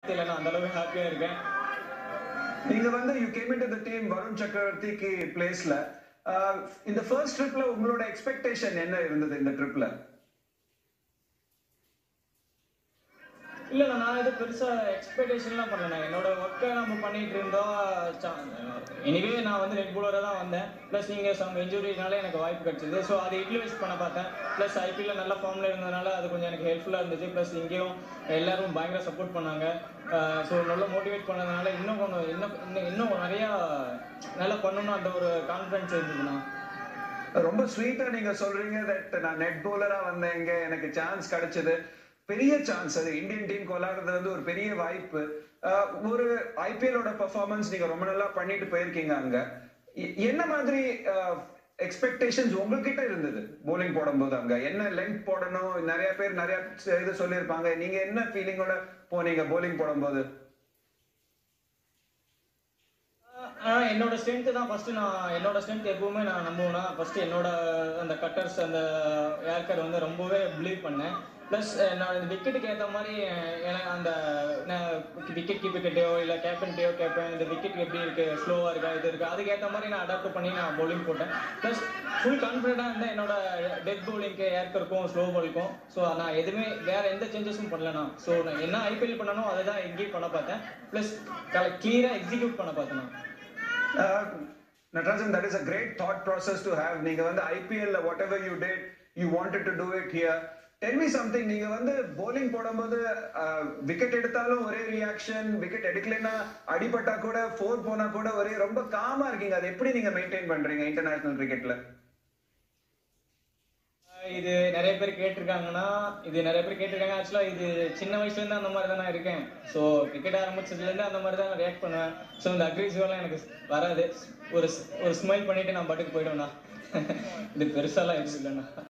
இல்லை நான் அந்த அளவுக்கு ஹாப்பியா இருக்கேன் நீங்க வந்து you came into the team Varun சக்கரவர்த்திக்கு பிளேஸ்ல இந்த ஃபர்ஸ்ட் ட்ரிப்ல உங்களோட எக்ஸ்பெக்டேஷன் என்ன இருந்தது இந்த ட்ரிப்ல இல்ல நான் எதுவும் பெருசா எக்ஸ்பெக்டேஷன்லாம் பண்ணல என்னோட ஒர்க்கை நம்ம பண்ணிட்டு இருந்தோம் எனிவே நான் வந்து ரெட் பூலராக தான் வந்தேன் ப்ளஸ் நீங்க சம் இன்ஜுரினால எனக்கு வாய்ப்பு கிடைச்சது ஸோ அதை யூட்டிலைஸ் பண்ண பார்த்தேன் ப்ளஸ் ஐபிஎல்ல நல்ல ஃபார்ம்ல இருந்ததுனால அது கொஞ்சம் எனக்கு ஹெல்ப்ஃபுல்லாக இருந்துச்சு ப்ளஸ் இங்கேயும் எல்லாரும் பயங்கர சப்போர்ட் பண்ணாங்க ஸோ நல்லா மோட்டிவேட் பண்ணதுனால இன்னும் கொஞ்சம் இன்னும் இன்னும் இன்னும் நிறையா நல்லா பண்ணணும் அந்த ஒரு கான்ஃபிடன்ஸ் இருந்ததுண்ணா ரொம்ப ஸ்வீட்டா நீங்க சொல்றீங்க தட் நான் நெட் பவுலரா வந்தேன் இங்க எனக்கு சான்ஸ் கிடைச்சது பெரிய சான்ஸ் அது இந்தியன் டீம் விளையாடுறது வந்து ஒரு பெரிய வாய்ப்பு ஆஹ் ஒரு ஐபிஎலோட பெர்ஃபார்மன்ஸ் நீங்க ரொம்ப நல்லா பண்ணிட்டு போயிருக்கீங்க அங்க எ- என்ன மாதிரி எக்ஸ்பெக்டேஷன்ஸ் உங்ககிட்ட இருந்தது bowling போடும்போது அங்க என்ன லென்த் போடணும் நிறைய பேர் நிறைய இது சொல்லியிருப்பாங்க நீங்க என்ன ஃபீலிங்கோட போனீங்க bowling போடும்போது ஆஹ் என்னோட ஸ்ட்ரென்த் தான் ஃபர்ஸ்ட் நான் என்னோட ஸ்ட்ரென்த் எப்பவுமே நான் நம்புவேன்னா ஃபர்ஸ்ட் என்னோட அந்த கட்டர்ஸ் அந்த ஏர்கர் வந்து ரொம்பவே பிலீவ் பண்ணேன் ப்ளஸ் நான் இந்த விக்கெட்டுக்கு ஏற்ற மாதிரி அஹ், எனக்கு அந்த விக்கெட் கீப்பர்கிட்டயோ இல்லை கேப்டன்கிட்டயோ கேட்பேன் இந்த விக்கெட் எப்படி இருக்கு ஸ்லோவாக இருக்கா இது இருக்கா அதுக்கு ஏற்ற மாதிரி நான் அடாப்ட் பண்ணி நான் bowling போட்டேன் ப்ளஸ் ஃபுல் கான்ஃபிடென்ட்டாக இருந்தேன் என்னோட டெத் பவுலிங்க்கு ஏர்க்கருக்கும் ஸ்லோ பாலுக்கும் ஸோ நான் எதுவுமே வேற எந்த சேஞ்சஸும் பண்ணலண்ணா ஸோ நான் என்ன ஐபிஎல் பண்ணனோ அதை தான் எங்கேயும் பண்ண பார்த்தேன் ப்ளஸ் கிளியராக எக்ஸிக்யூட் பண்ண பார்த்தேன் நான் Uh, Natarajan, that is a great thought process to have. நீங்க வந்து ஐபிஎல்ல whatever you that you wanted to do it here tell me something நீங்க வந்து bowling போடும்போது விக்கெட் எடுத்தாலும் ஒரே ரியாக்ஷன் விக்கெட் எடுக்கலைன்னா அடிபட்டா கூட ஃபோர் போனா கூட ஒரே ரொம்ப காமா இருக்கீங்க அதை எப்படி நீங்க மெயின்டைன் பண்றீங்க இன்டர்நேஷனல் கிரிக்கெட்ல இது நிறைய பேர் கேட்டிருக்காங்கன்னா இது நிறைய பேர் கேட்டிருக்காங்க ஆக்சுவலா இது சின்ன வயசுல இருந்து அந்த மாதிரி தான் நான் இருக்கேன் ஸோ கிரிக்கெட் ஆரம்பிச்சதுல இருந்து அந்த மாதிரி தான் ரியாக்ட் பண்ணுவேன் ஸோ இந்த அக்ரெசிவெல்லாம் எனக்கு வராது ஒரு ஒரு ஸ்மைல் பண்ணிட்டு நான் பாட்டுக்கு போயிடுவேண்ணா இது பெருசாலாம் எதுவும் இல்லைண்ணா